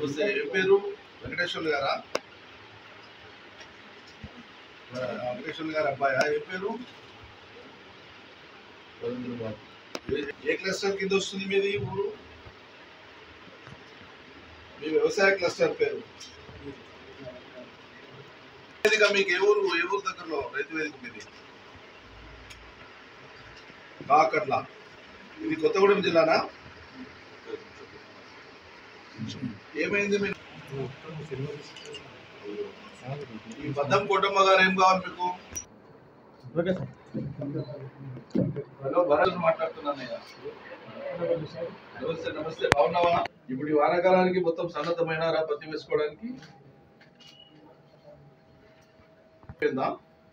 నమస్తే ఏం పేరు వెంకటేశ్వర్లు గారా ఆ, వెంకటేశ్వర్లు గారు అబ్బాయా ఏం పేరు రవీంద్ర బాబు ఏ- ఏ క్లస్టర్ కింద వస్తుంది మీది ఊరు మీ వ్యవసాయ క్లస్టర్ పేరు వేదిక మీకు ఏ ఊరు ఏ ఊరు దగ్గరలో రైతు వేదిక మీది కాకర్ల ఇది కొత్తగూడెం జిల్లానా ఏమైంది మీరు ఈ బద్దం కోటమ్మ గారు ఏం కావాలి మీకు హలో భరత్ మాట్లాడుతున్నానయ్యా నమస్తే నమస్తే బాగున్నావా ఇప్పుడు ఈ వానాకాలానికి మొత్తం సన్నద్ధమైనారా పత్తి వేసుకోవడానికి అయిపోయిందా?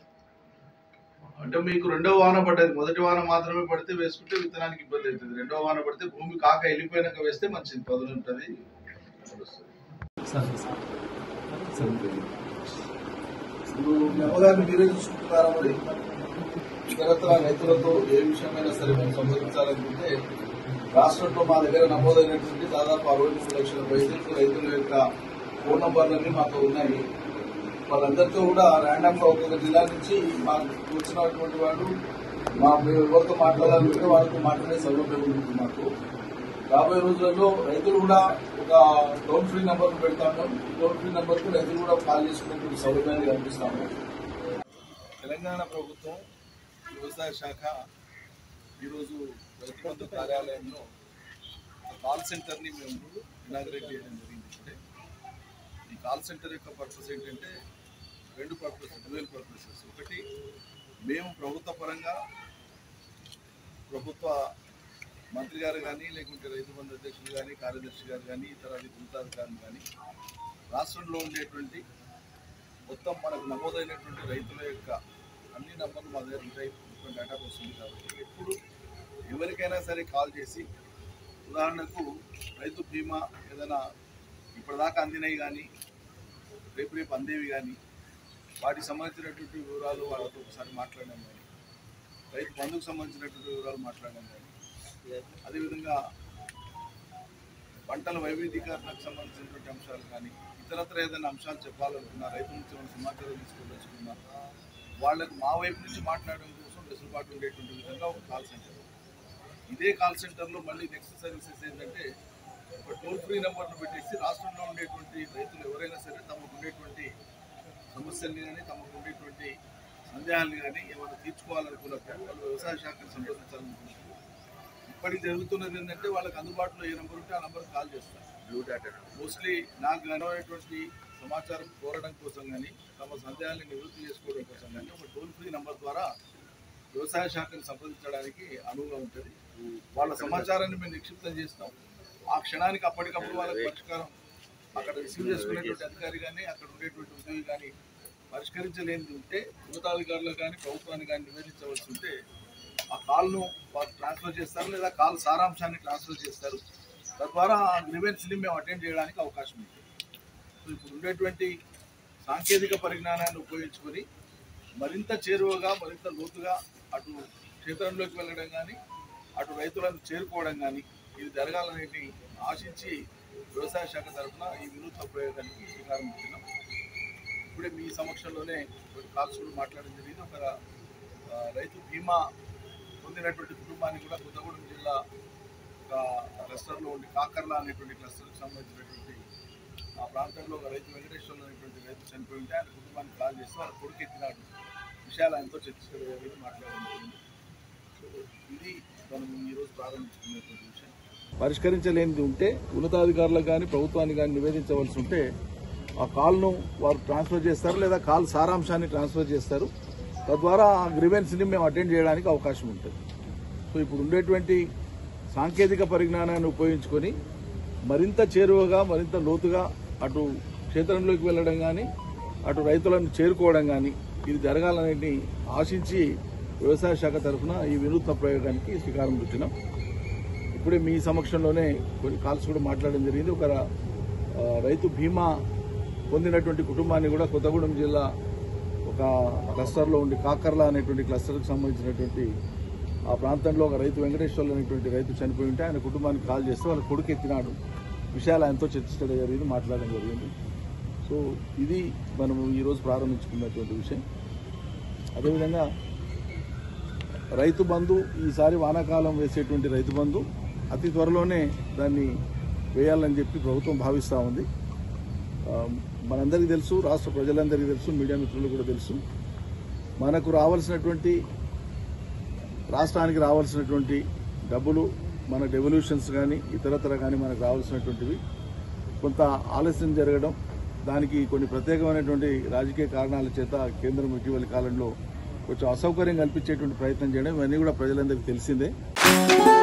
అంటే మీకు రెండో వాన పడ్డది మొదటి వాన మాత్రమే పడితే వేసుకుంటే విత్తనానికి ఇబ్బంది అవుతుంది రెండో వాన పడితే భూమి కాక వెళ్ళిపోయినాక వేస్తే మంచిది పదులు ఉంటుంది ఇప్పుడు మీ అమ్మగారిని మీరే చూసుకుంటున్నారా మరి ఇతరత్ర రైతులతో ఏ విషయమైనా సరే మేము సంప్రదించాలనుకుంటే రాష్ట్రంలో మా దగ్గర నమోదైనటువంటి దాదాపు అరవై మూడు లక్షల పైసలు రైతుల యొక్క ఫోన్ నంబర్లన్నీ మాకు ఉన్నాయి వాళ్ళందరితో కూడా ర్యాండమ్ గా ఒక్కొక్క జిల్లా నుంచి మాకు వచ్చినటువంటి వాళ్ళు మా మేము ఎవరితో మాట్లాడాలంటే వాళ్ళతో మాట్లాడే సౌలభ్యం ఉంటుంది మాకు రాబోయే రోజుల్లో రైతులు కూడా ఒక టోల్ ఫ్రీ నెంబర్ పెడతాము ఈ టోల్ ఫ్రీ నెంబర్ కు రైతులు కూడా కాల్ చేసుకునేటువంటి సౌలభ్యాన్ని కల్పిస్తాము తెలంగాణ ప్రభుత్వం వ్యవసాయ శాఖ ఈరోజు రైతు బంధు కార్యాలయంలో ఒక కాల్ సెంటర్ని మేము ఇనాగ్రేట్ చేయడం జరిగింది ఇప్పుడే ఈ కాల్ సెంటర్ యొక్క పర్పస్ ఏంటంటే రెండు పర్పస్ డ్యూయల్ పర్పసెస్ ఒకటి మేము ప్రభుత్వ పరంగా ప్రభుత్వ మంత్రి గారు కానీ లేకుంటే రైతు బంధు అధ్యక్షులు కానీ కార్యదర్శి గారు కానీ ఇతర ఉన్నతాధికారులు కానీ రాష్ట్రంలో ఉండేటువంటి మొత్తం మనకు నమోదైనటువంటి రైతుల యొక్క అన్ని నంబర్లు మా దగ్గర ఉంటాయి మొత్తం డేటా వస్తుంది కాబట్టి ఎప్పుడు ఎవరికైనా సరే కాల్ చేసి ఉదాహరణకు రైతు బీమా ఏదైనా ఇప్పటిదాకా అందినవి కానీ రేపు రేపు అందేవి కానీ వాటికి సంబంధించినటువంటి వివరాలు వాళ్ళతో ఒకసారి మాట్లాడడం కానీ రైతు బంధుకు సంబంధించినటువంటి వివరాలు మాట్లాడడం కానీ అదేవిధంగా పంటల వైవిధ్యీకరణకు సంబంధించినటువంటి అంశాలు కానీ ఇతరత్ర ఏదైనా అంశాలు చెప్పాలనుకున్నా రైతు నుంచి ఏమైనా సమాచారం తీసుకోదలుచుకున్నా వాళ్ళకు మా వైపు నుంచి మాట్లాడడం కోసం వెసులుబాటు ఉండేటువంటి విధంగా ఒక కాల్ సెంటర్ ఇదే కాల్ సెంటర్లో మళ్ళీ నెక్స్ట్ సర్వీసెస్ ఏంటంటే ఒక టోల్ ఫ్రీ నెంబర్ను పెట్టేసి రాష్ట్రంలో ఉండేటువంటి రైతులు ఎవరైనా సరే తమకు ఉండేటువంటి సమస్యల్ని కానీ తమకు ఉండేటువంటి సందేహాలను కానీ ఏమైనా తీర్చుకోవాలనుకున్నప్పుడు వాళ్ళు వ్యవసాయ శాఖను సంప్రదించాలనుకున్నప్పుడు ఇప్పటికి జరుగుతున్నది ఏంటంటే వాళ్ళకి అందుబాటులో ఏ నెంబర్ ఉంటే ఆ నెంబర్ కాల్ చేస్తారు మోస్ట్లీ నాకు కనబడేటువంటి సమాచారం కోరడం కోసం కానీ తమ సందేహాన్ని నివృత్తి చేసుకోవడం కోసం కానీ ఒక టోల్ ఫ్రీ నెంబర్ ద్వారా వ్యవసాయ శాఖను సంప్రదించడానికి అనువుగా ఉంటుంది వాళ్ళ సమాచారాన్ని మేము నిక్షిప్తం చేస్తాం ఆ క్షణానికి అప్పటికప్పుడు వాళ్ళకి పరిష్కారం అక్కడ రిసీవ్ చేసుకునేటువంటి అధికారి కానీ అక్కడ ఉండేటువంటి ఉద్యోగి కానీ పరిష్కరించలేనిది ఉంటే ఉన్నతాధికారులకు కానీ ప్రభుత్వానికి కానీ నివేదించవలసి ఉంటే ఆ కాల్ను వారు ట్రాన్స్ఫర్ చేస్తారు లేదా కాల్ సారాంశాన్ని ట్రాన్స్ఫర్ చేస్తారు తద్వారా ఆ గ్రివెన్స్ని మేము అటెండ్ చేయడానికి అవకాశం ఉంది సో ఇప్పుడు ఉండేటువంటి సాంకేతిక పరిజ్ఞానాన్ని ఉపయోగించుకొని మరింత చేరువగా మరింత లోతుగా అటు క్షేత్రంలోకి వెళ్ళడం కానీ అటు రైతులను చేరుకోవడం కానీ ఇది జరగాలనేది ఆశించి వ్యవసాయ శాఖ తరఫున ఈ వినూత్న ప్రయోగానికి శ్రీకారం చుట్టినాం ఇప్పుడే మీ సమక్షంలోనే కొన్ని కాల్స్ కూడా మాట్లాడడం జరిగింది ఒక ఆ, రైతు బీమా పొందినటువంటి కుటుంబానికి కూడా కొత్తగూడెం జిల్లా ఒక క్లస్టర్లో ఉండి కాకర్ల అనేటువంటి క్లస్టర్కి సంబంధించినటువంటి ఆ ప్రాంతంలో ఒక రైతు వెంకటేశ్వర్లు అనేటువంటి రైతు చనిపోయి ఉంటే ఆయన కుటుంబానికి కాల్ చేస్తే వాళ్ళ కొడుకు ఎత్తినాడు విషయాలు ఆయనతో చర్చించడం జరిగింది మాట్లాడడం జరిగింది సో ఇది మనం ఈరోజు ప్రారంభించుకునేటువంటి విషయం పరిష్కరించలేనిది ఉంటే ఉన్నతాధికారులకు కానీ ప్రభుత్వానికి కానీ నివేదించవలసి ఉంటే ఆ కాల్ను వారు ట్రాన్స్ఫర్ చేస్తారు లేదా కాల్ సారాంశాన్ని ట్రాన్స్ఫర్ చేస్తారు తద్వారా ఆ గ్రివెన్స్ని మేము అటెండ్ చేయడానికి అవకాశం ఉంటుంది సో ఇప్పుడు ఉండేటువంటి సాంకేతిక పరిజ్ఞానాన్ని ఉపయోగించుకొని మరింత చేరువగా మరింత లోతుగా అటు క్షేత్రంలోకి వెళ్ళడం కానీ అటు రైతులను చేరుకోవడం కానీ ఇది జరగాలనేది ఆశించి వ్యవసాయ శాఖ తరఫున ఈ వినూత్న ప్రయోగానికి శ్రీకారం చుట్టినాం ఇప్పుడే మీ సమక్షంలోనే కొన్ని కాల్స్ కూడా మాట్లాడడం జరిగింది ఒక ఆ, రైతు బీమా పొందినటువంటి కుటుంబాన్ని కూడా కొత్తగూడెం జిల్లా ఒక క్లస్టర్లో ఉండి కాకర్ల అనేటువంటి క్లస్టర్కి సంబంధించినటువంటి ఆ ప్రాంతంలో ఒక రైతు వెంకటేశ్వర్లు అనేటువంటి రైతు చనిపోయి ఉంటే ఆయన కుటుంబానికి కాల్ చేస్తే వాళ్ళ కొడుకు ఎత్తినాడు విషయాలు ఆయనతో చర్చించడం జరిగింది మాట్లాడడం జరిగింది సో ఇది మనము ఈరోజు ప్రారంభించుకున్నటువంటి విషయం అదేవిధంగా రైతు బంధు ఈసారి వానాకాలం వేసేటువంటి రైతు బంధు అతి త్వరలోనే దాన్ని వేయాలని చెప్పి ప్రభుత్వం భావిస్తూ ఉంది ఆ, మనందరికీ తెలుసు రాష్ట్ర ప్రజలందరికీ తెలుసు మీడియా మిత్రులు కూడా తెలుసు మనకు రావాల్సినటువంటి రాష్ట్రానికి రావాల్సినటువంటి డబ్బులు మన డెవల్యూషన్స్ కానీ ఇతరతర కానీ మనకు రావాల్సినటువంటివి కొంత ఆలస్యం జరగడం దానికి కొన్ని ప్రత్యేకమైనటువంటి రాజకీయ కారణాల చేత కేంద్రం ఇటీవలి కాలంలో కొంచెం అసౌకర్యం కల్పించేటువంటి ప్రయత్నం చేయడం ఇవన్నీ కూడా ప్రజలందరికీ తెలిసిందే